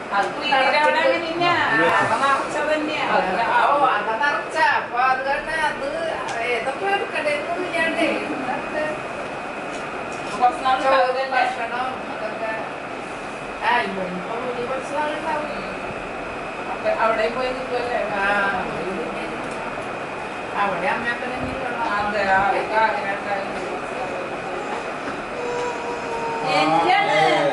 അത് പിള്ളേരവിടെ അങ്ങനെ തന്നെയാ. അവിടെ നിറച്ചത് തന്നെയാ. അത് ഓ അത നിറച്ച അപ്പൊ അത് കാരണം അത് ഏതൊക്കെ എടുക്കണ്ടേന്ന് ഇല്ലാണ്ടേ ഇതൊക്കെ കുറച്ച് നാൾ ചോറ് ഉണ്ടാവില്ലല്ലേ? ഭക്ഷണം അതൊക്കെ ആ ഇപ്പൊ വലിയ കുറച്ച് നാളുണ്ടാവും അപ്പൊ അവിടെ പോയി നിൽക്കുമല്ലേ ആ അവിടെ അമ്മയപ്പനെ അതെ അവർക്ക് ആഗ്രഹം ഉണ്ടായിരുന്നു. എന്താണ്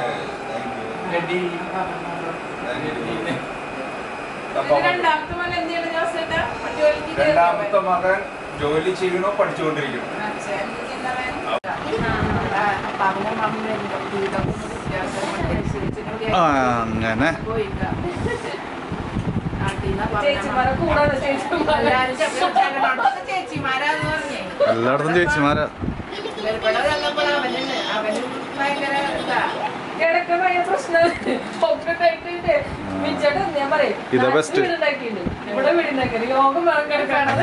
ഇത് രണ്ടാമത്തെ മകൻ എന്ത് ചെയ്യണം ജോസേട്ടാ? ജോലിക്ക് രണ്ടാമത്തെ കയറിയോ? മകൻ ജോലി ചെയ്യണോ പഠിച്ചുകൊണ്ടിരിക്കുന്നു അച്ഛൻ എന്ത് ചെയ്യുന്നവൻ? അപ്പാവും അമ്മയും വീടൊക്കെ വ്യത്യാസം ആ, അങ്ങനെ പോയില്ല നാട്ടീന്ന് ചേച്ചിമാരെ കൂടാണ് ചേച്ചിമാരെ. എല്ലാരും ചെറുക്കന്മാരോടൊക്കെ ചേച്ചിമാരാന്ന് പറഞ്ഞേ എല്ലായിടത്തും ചേച്ചിമാരാ ഇവരുടെ ചെന്നപ്പോൾ അവന് അവന് ഭയങ്കര ഇതാ കിടക്ക ഭയങ്കര പ്രശ്നമാണ് ഒക്കെ ഉണ്ടായിട്ടുണ്ട് മിച്ചേട്ടൻ ഞാൻ പറയും ഇതാ നാട്ടിൽ best. വീടുണ്ടാക്കിയിട്ടുണ്ട് ഇവിടെ വീടുണ്ടാക്കിയത് യോഗം വേണം കിടക്കാണത്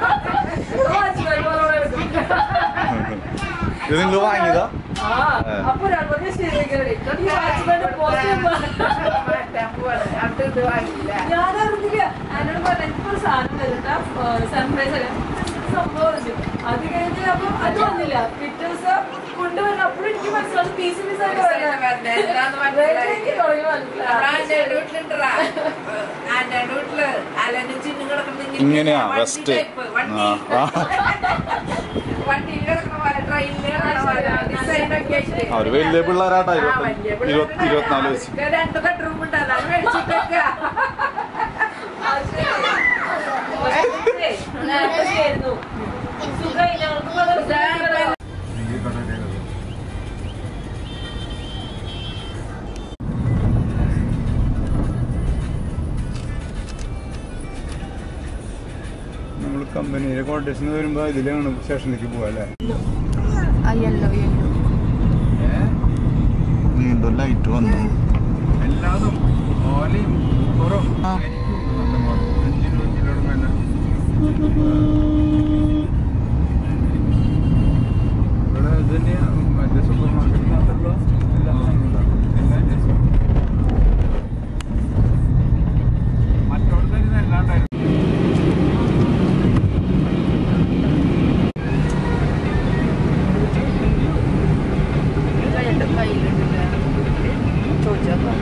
ഇത് നിങ്ങൾ വാങ്ങിയതാ ആ അപ്പൊ ഒരാൾ പറഞ്ഞ ശരിയാക്കി വാച്ച്മാൻ പോസ്റ്റ് മാറ്റാൻ പോവാണ് അത് ഇത് വാങ്ങില്ല ഞാൻ അറിഞ്ഞില്ല എന്നോട് പറഞ്ഞു എനിക്കൊരു സാധനം വരട്ടാ സർപ്രൈസ് അല്ല സംഭവം ഉണ്ട്. അത് കഴിഞ്ഞ് അപ്പൊ അത് വന്നില്ല പിറ്റേ ദിവസം കൊണ്ടുവരണം അപ്പോഴും എനിക്ക് മനസ്സിലാവും പീസ് പീസ് ആയിട്ട് വരണം. എന്താന്ന് മനസ്സിലായി എനിക്ക് തുടങ്ങി മനസ്സിലായി ആന്റയുടെ വീട്ടിലുണ്ടറാ ആന്റയുടെ വീട്ടില് അലനും ചിന്നും കിടക്കുന്ന ഇങ്ങനെയാ വണ്ടി ബെസ്റ്റ് type, വണ്ടി ആ വണ്ടിയിൽ കിടക്കുന്ന പോലെ ട്രെയിനിൽ കിടക്കുന്ന പോലെ ഡിസൈൻ ഒക്കെ ആയിട്ട് അവര് വലിയ പിള്ളേരാട്ടാ ആ, ഇരുപത്തി വലിയ ഇരുപത്തി പിള്ളേരാ. ഇരുപത്തിനാല് വയസ്സ് അവർക്ക് രണ്ട് ബെഡ്റൂം ഉണ്ട് അതാണ് മേടിച്ചിട്ടൊക്കെ നേരത്തെ ആയിരുന്നു സുഖമായി ഞങ്ങൾക്ക് പകരം നമ്മൾ കമ്പനിയിലെ കോട്ടേഴ്സിന് വരുമ്പോ ഇതിലാണ് സ്റ്റേഷനിലേക്ക് പോവാ അല്ലേ യെല്ലോ യെല്ലോ വീണ്ടും ലൈറ്റ് വന്നു എല്ലാതും ഓലയും പുറം ആ. അഞ്ച് രൂപ കിലോയുടെ മേലെ ഇവിടെ ഇത് തന്നെയാ മറ്റേ സൂപ്പർ മാർക്കറ്റ് മാത്രമല്ല എല്ലാ സാധനങ്ങളും എല്ലാ ദിവസവും മറ്റോടത്തായിരുന്നു എല്ലാണ്ടായിരുന്നു കയ്യിലുണ്ടല്ലേ ചോദിച്ചോ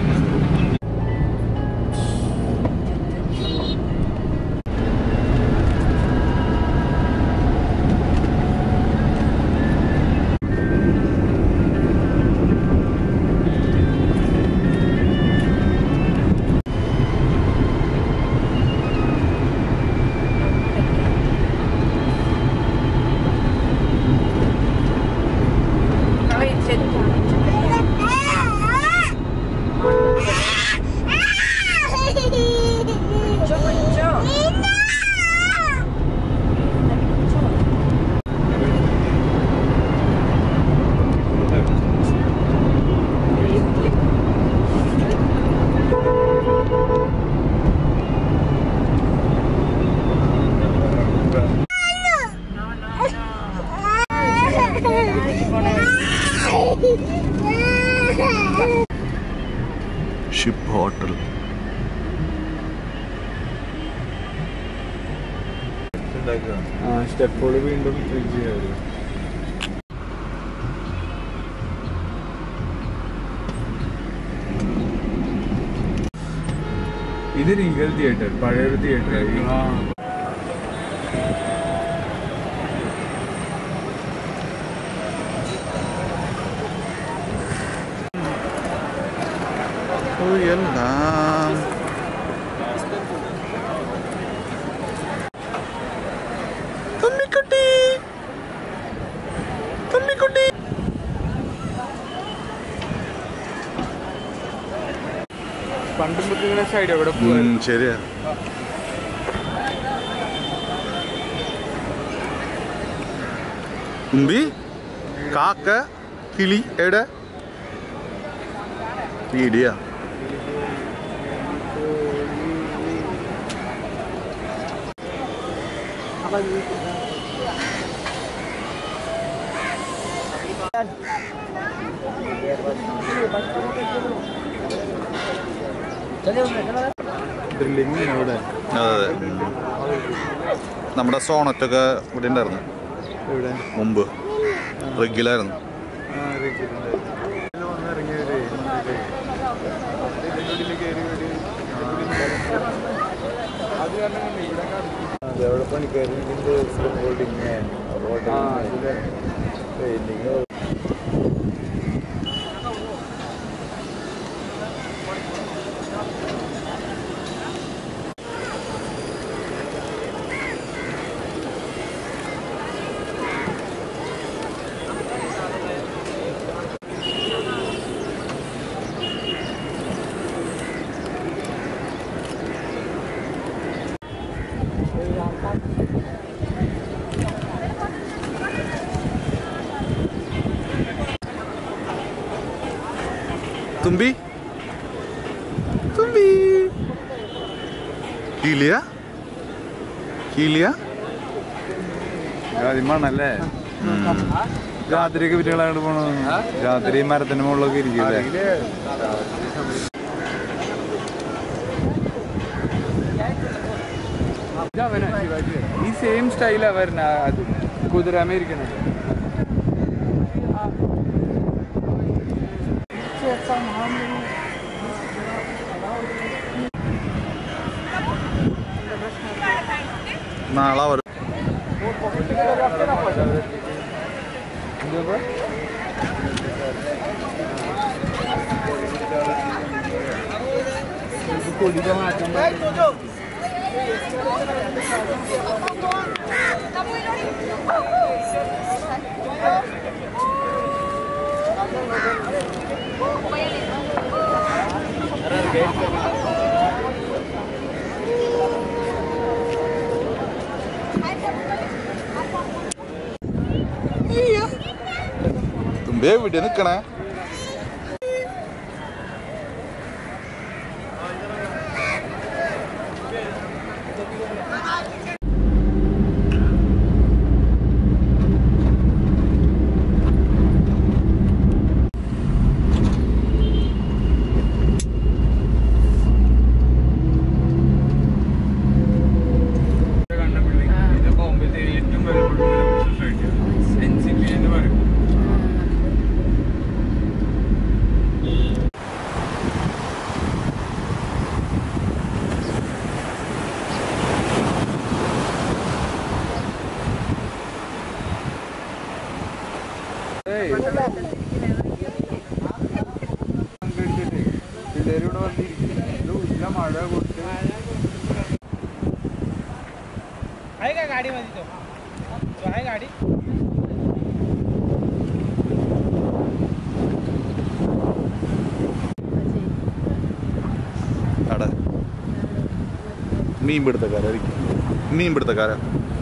ഷിപ്പ് ഹോട്ടൽ ആ സ്റ്റെപ്പുകൾ വീണ്ടും ഫ്രിഡ്ജ് ചെയ്യാറ് ഇത് റിഗൽ തിയേറ്റർ പഴയൊരു തിയേറ്റർ ഓ എല്ലാം തുമ്മിക്കുട്ടി തുമ്മിക്കുട്ടി പണ്ടും ഇങ്ങനെ സൈഡ് എവിടെ ഉം, പോകാൻ ശരിയാ തുമ്പി കാക്ക കിളി എവിടെ പീടിയാ ത്രില്ലിംഗ് ഇവിടെ അതെ അതെ നമ്മുടെ സോണറ്റൊക്കെ ഇവിടെ ഉണ്ടായിരുന്നു ഇവിടെ മുമ്പ് റെഗിലായിരുന്നു ആ ഇറക്കിയിട്ടുണ്ട് ഇതിൽ വന്നിറങ്ങിയവര് ഇതിന്റെ ഉള്ളിൽ കയറി ഒരു അത് കാരണം കൊണ്ട് ഇവിടെ അതെ അവിടെ പണിക്കാർ ഇതിന്റെ ഹോൾഡിങ് പെയിന്റിങ് തുമ്പി തുമ്പി കീലിയ കീലിയ ആദ്യമാണല്ലേ രാത്രിയൊക്കെ വിറ്റുകളായിട്ട് പോണു രാത്രി മരത്തിന്റെ മുകളിലൊക്കെ ഇരിക്കില്ലേ ഈ സെയിം സ്റ്റൈലാ വരുന്ന അത് കുതിരാമ ഇരിക്കണത് നാളെ അവർ തുമ്പി എവിടെ നിക്കണേ കണ്ട ബിൽഡിംഗ് ഇത് ബോംബെയിലെ ഏറ്റവും വിലപ്പെട്ട സൊസൈറ്റിയാണ് എൻ സി പി എന്ന് പറയും പിള്ളേരിവിടെ വന്നിരിക്കുന്നു ഇല്ല മഴ കൊടുത്ത് आहे का गाडीमध्ये तो तो आहे गाडी അവിടെ മീൻ പിടുത്തക്കാരായിരിക്കും മീൻ പിടുത്തക്കാരാ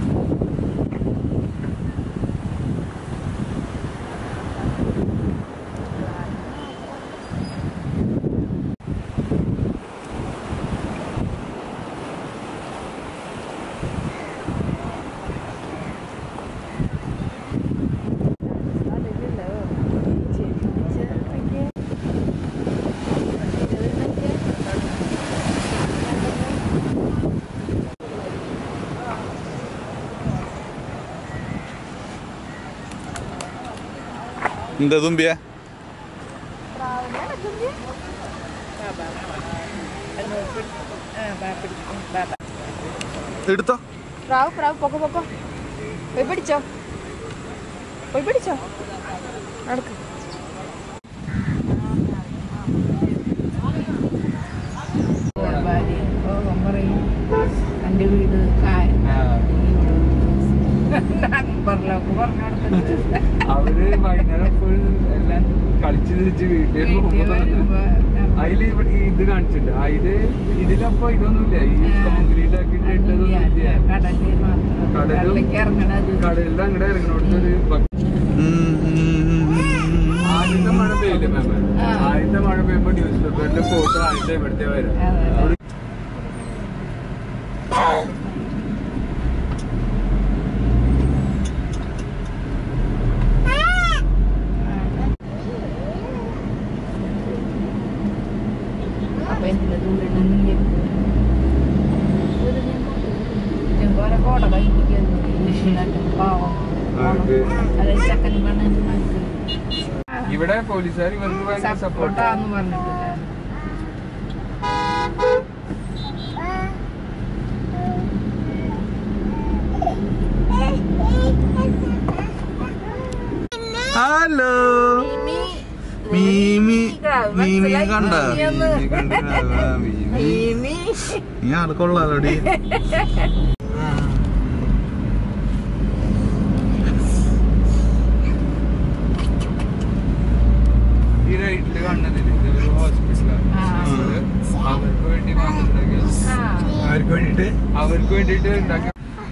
എന്താ തുമ്പിയെ എടുത്തോ പ്രാവ് പ്രാവ് പൊക്കോ പൊക്കോ പോയി പിടിച്ചോ പോയി പിടിച്ചോ നടക്ക് എന്റെ വീട് നമ്പറിലൊക്കെ പറഞ്ഞു കൊടുത്തിട്ടുണ്ട് അവര് വൈകുന്നേരം ഫുൾ എല്ലാം കളിച്ച് തിരിച്ച് വീട്ടിൽ പോകുമ്പോ അതില് ഇവിടെ ഈ ഇത് കാണിച്ചിട്ടുണ്ട് അതില് ഇതിലപ്പോ ഇതൊന്നുമില്ല ഈ കോൺക്രീറ്റ് ആക്കിയിട്ട് ഇട്ടതൊന്നും ഇല്ല കടലിൽ മാത്രം കടലും കടലിലേക്ക് ഇറങ്ങണത് കടലിൽ അങ്ങടെ ഇറങ്ങണോടത്തൊരു ആദ്യത്തെ മഴ പെയ്യില്ലേ മാമ ആ. ആദ്യത്തെ മഴ പെയ്യുമ്പോ ന്യൂസ് പേപ്പറിന്റെ ഫോട്ടോ ആദ്യത്തെ ഇവിടുത്തെ വരും അതെ. അപ്പൊ എന്തിനാ ദൂരം നിന്നില്ലേ ചെമ്പോരെ കോട കഴിഞ്ഞിരിക്കുന്നു പാവം അതായത് ചക്കൻ പെണ്ണിന് ഇവിടെ പോലീസുകാർ ഇവർക്ക് ഭയങ്കര സപ്പോർട്ടാണ് സപ്പോർട്ടാന്ന് പറഞ്ഞിട്ടില്ല ഹലോ മീമി മീമി കണ്ട മീമി നീ ആള് കൊള്ളാലോടി ഈ റൈറ്റില് കണ്ടതില്ല ഇതൊരു ഹോസ്പിറ്റലാണ് ആ. അവർക്ക് വേണ്ടി മാത്രം ഉണ്ടാക്കിയത് ആർക്ക് വേണ്ടിട്ട് അവർക്ക് വേണ്ടിട്ട് ഉണ്ടാക്കിയ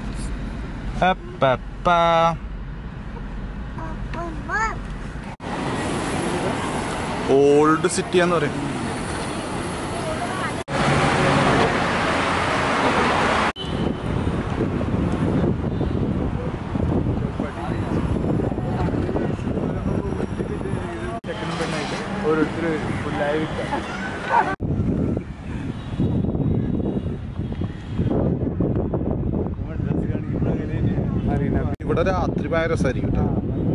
ഓൾഡ് സിറ്റി എന്ന് പറയും ഓരോരുത്തർ ഫുള്ളായി വിൽക്കാം അറിയില്ല ഇവിടെ രാത്രി ഭയങ്കര രസമായിരിക്കും കേട്ടോ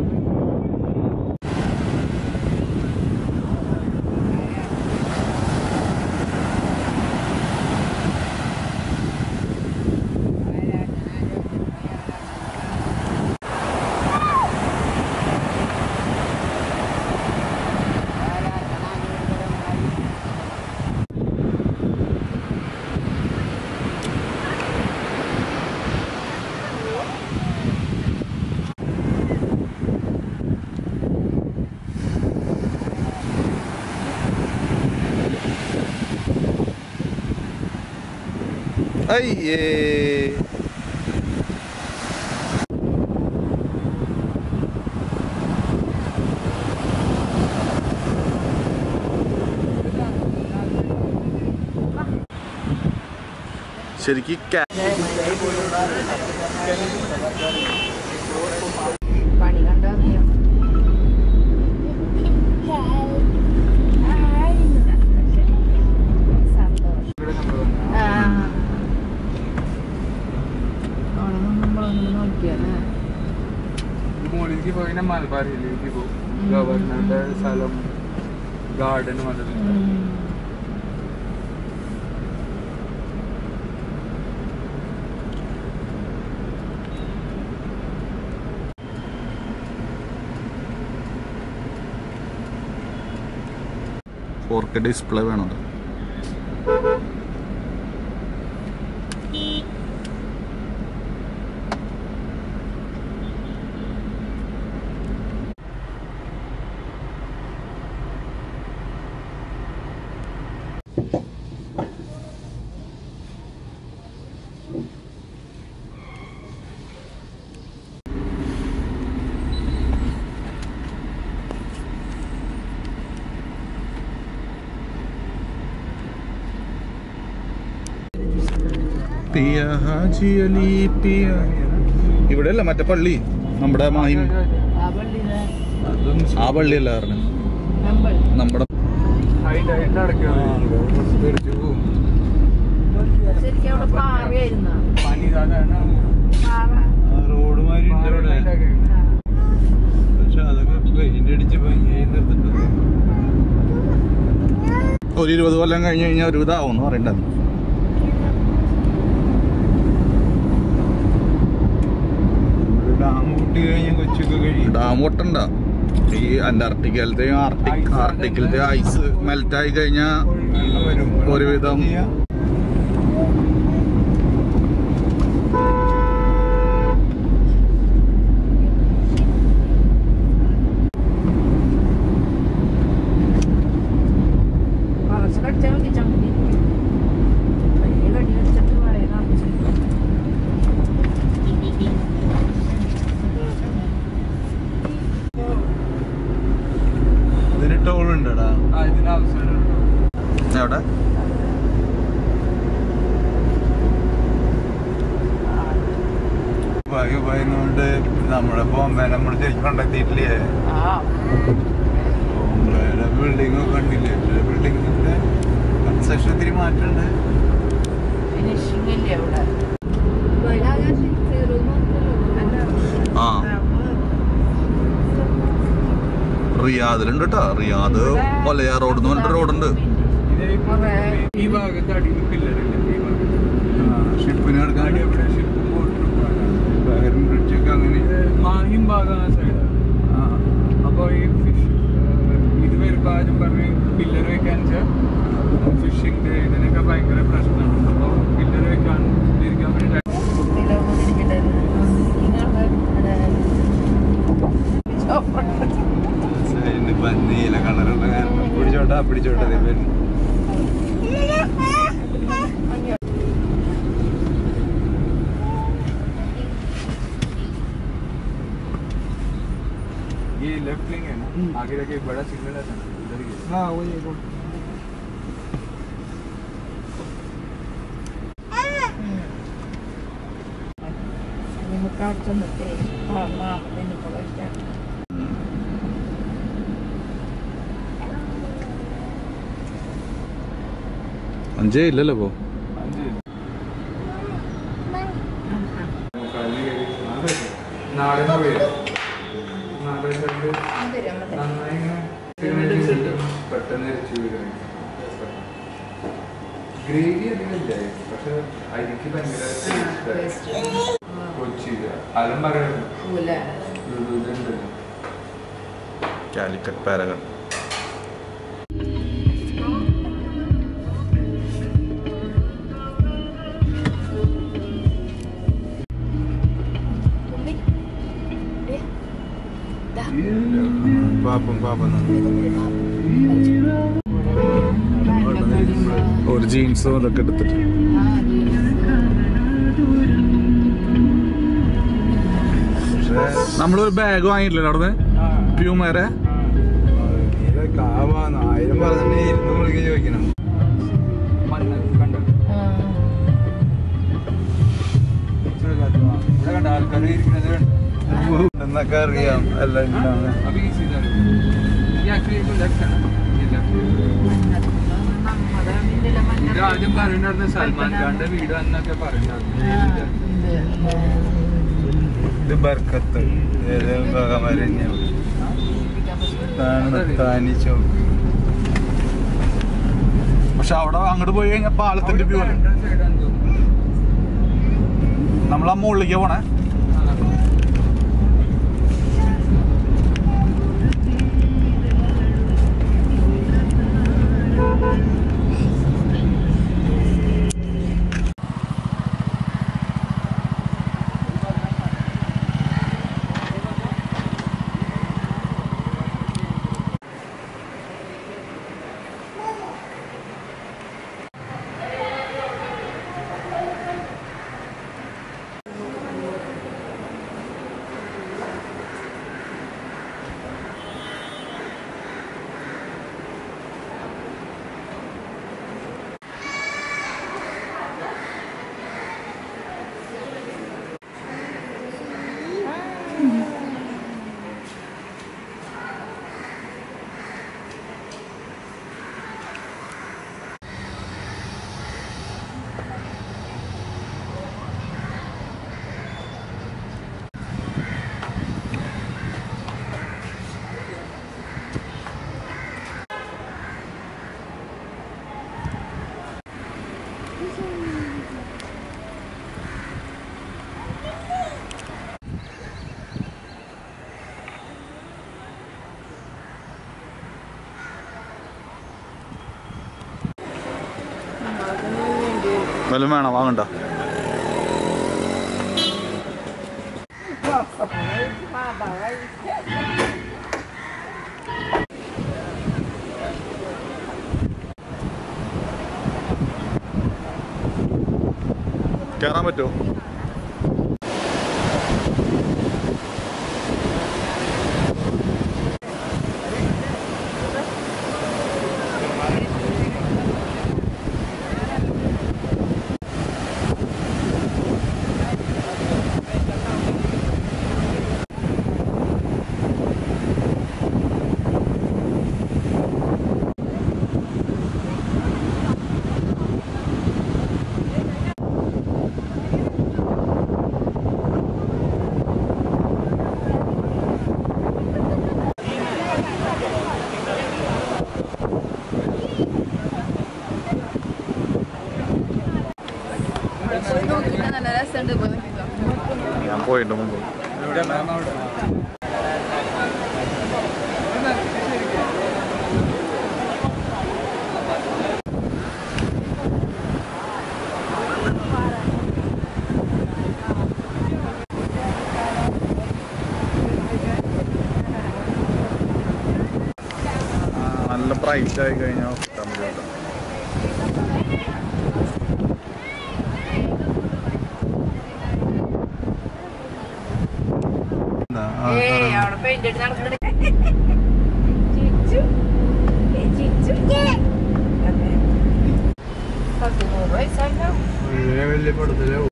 അയ്യേ ശരിക്കും കാ- പണി കണ്ടാ അറിയാം സന്തോഷം ഇവിടെ സംഭവം ആ അവിടെ നമ്മളൊന്ന് നോക്കിയാലേ മുകളിലേക്ക് പോയി മലബാർ ഹില്ലിലേക്ക് പോകും ഗവർണറുടെ സ്ഥലം ഗാർഡനും അതൊക്കെ ഫോർ കെ ഡിസ്പ്ലേ വേണമല്ലോ പിയ ഹാജി അലി പിയ ഇവിടെ അല്ല മറ്റേ പള്ളി നമ്മുടെ മാഹിം ആ പള്ളിയിലെ അതും ആ പള്ളിയല്ല പറഞ്ഞു നമ്മൾ നമ്മുടെ ഹൈറ്റ് ഹൈറ്റ് അടയ്ക്കാണ് തെറിച്ചു പോകും ശരിക്കും അവിടെ പാറയായിരുന്നു പനി സാധാരണ പാറ റോഡ് മാതിരി ആ. പക്ഷെ അതൊക്കെ പെയിന്റ് അടിച്ച് ഭംഗിയായി നിർത്തിട്ടുണ്ട് ഒരു ഇരുപത് കൊല്ലം കഴിഞ്ഞ് കഴിഞ്ഞാൽ ഒരു ഇതാവും എന്ന് പറയണ്ടായിരുന്നു ഡാം കൂട്ടി കഴിഞ്ഞാൽ കൊച്ചൊക്കെ കഴിയും ഡാം പൊട്ടണ്ട ഈ അന്റാർട്ടിക്കലത്തെയും ആർട്ടിക് ആർട്ടിക്കിലത്തെ ഐസ് മെൽറ്റ് ആയി കഴിഞ്ഞാൽ വെള്ളം വരും ഒരുവിധം ചെയ്യാം. കുറച്ച് കടിച്ചാൽ മതി ചമ്മന്തി വലിയ കടി കടിച്ചിട്ട് പറയുന്ന ഇതിന് ടോൾ ഉണ്ടടാ ആ ഇതിന് അവസരം എവിടെ ഭാഗ്യ പറയുന്നോണ്ട് നമ്മുടെ ബോംബെ നമ്മൾ ശരിക്കും കണ്ടെത്തിയിട്ടില്ലേ ആ ബോംബെയുടെ ബിൽഡിംഗ് ഒക്കെ കണ്ടില്ലേ ബിൽഡിങ്ങിന്റെ കൺസ്ട്രക്ഷൻ മാറ്റുണ്ട് ഫിനിഷിംഗ് ഇല്ലേ അവിടെ ആ റിയാദിലുണ്ട് കേട്ടോ റിയാദ് കൊലയാ റോഡ് എന്ന് പറഞ്ഞിട്ട് റോഡുണ്ട് ഇതേ ഈ ഭാഗത്ത് അടിയിൽ പില്ലറില്ല ഈ ഭാഗത്ത് ഷിപ്പിന് എടുക്കാൻ അടി എവിടെ ഷിപ്പും ബോട്ടും ബഹറിൻ ബ്രിഡ്ജൊക്കെ അങ്ങനെ ഇത് മാഹിം ഭാഗം ആ സൈഡാണ് ആ, അപ്പോൾ ഈ ഫിഷ് ഇത് വരുമ്പോൾ ആരും പറഞ്ഞ് പില്ലർ വെക്കാൻ വെച്ചാൽ ഫിഷിൻ്റെ ഇതിനൊക്കെ ഭയങ്കര പ്രശ്നമാണ് അപ്പോൾ പില്ലർ വെക്കാൻ ഇരിക്കാൻ വേണ്ടി സൈഡിന് ഇപ്പൊ നീല കളറുള്ള കാരണം പിടിച്ചോട്ടാ പിടിച്ചോട്ടെ ദേ വരുന്നു. ये लेफ्ट लेंगे ना आगे जाके एक बड़ा सिग्नल है ना उधर ही है। हाँ वही है वो നമുക്ക് അവിടെ ചെന്നിട്ടേ ആ മാമത്തിന് കുറച്ച് അഞ്ചേ ഇല്ലല്ലോ ഇപ്പോ അഞ്ച് മുക്കാലിന് കയറി നാളെ നാളെ പോയി നാളെ സൈഡ് നന്നായി ഇങ്ങനെ പെട്ടെന്ന് ഇരച്ചു വീഴും ഗ്രേവി അധികം ഇല്ല പക്ഷെ അരിക്ക് ഭയങ്കര കൊച്ചി അലം പറയുന്നു ഇതുണ്ട് കാലിക്കറ്റ് പാരഗൺ പാപ്പം പാപ്പം ഒരു ജീൻസും ഇതൊക്കെ എടുത്തിട്ട് പക്ഷേ നമ്മളൊരു ബാഗ് വാങ്ങിയിട്ടില്ല അവിടെ പ്യൂമേരെ നീല കാവാന്ന് ആയിരം പറഞ്ഞിട്ട് ഇരുന്ന് വിളിക്ക് ചോദിക്കണം മണ്ണ് കണ്ടു ഇവിടെ കണ്ട ആൾക്കാർ ഇരിക്കുന്നത് കണ്ടു എന്നൊക്കെ അറിയാം എല്ലാം ഉണ്ടാവും अभी इसी इधर ये एक्चुअली तो लेफ्ट है ना ये लेफ्ट ഇത് ആദ്യം പറയുണ്ടായിരുന്നു സൽമാൻ ഖാന്റെ വീട് എന്നൊക്കെ പറയുണ്ടായിരുന്നു ഇത് ബർക്കത്ത് ഏത് ഭഗവതി തന്നെയാണ് ഇതാണ് താനിച്ചോ പക്ഷെ അവിടെ അങ്ങോട്ട് പോയി കഴിഞ്ഞാൽ പാലത്തിന്റെ വ്യൂ ആണ് സൈഡാന്ന് തോന്നുന്നു നമ്മൾ ആ മുകളിലേക്ക് പോണേ വല്ലതും വേണോ വാങ്ങണ്ട കയറാൻ പറ്റുമോ ഉണ്ട് പോയി നോക്കിക്കോ. ഞാൻ പോയിട്ട് മുമ്പ് ആ, നല്ല ബ്രൈറ്റ് ആയി കഴിഞ്ഞാൽ കമ്പ്യൂട്ടർ ഏയ് അവിടെ പെയിന്റ് അടിച്ച് നടക്കണ പത്ത് നൂറ് വയസ്സായിട്ടോ വളരെ വലിയ പടത്തിലാവും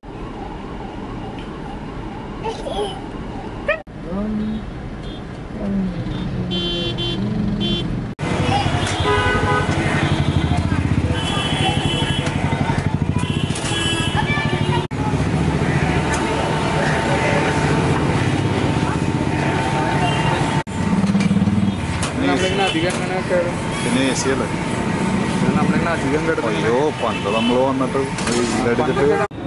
നമ്മളിങ്ങനെ അധികം അങ്ങനെ കയറും പിന്നെ എ സി അല്ലേ നമ്മളിങ്ങനെ അധികം കിടന്നു അയ്യോ പണ്ട് നമ്മൾ വന്നിട്ട് വീടടിച്ചിട്ട്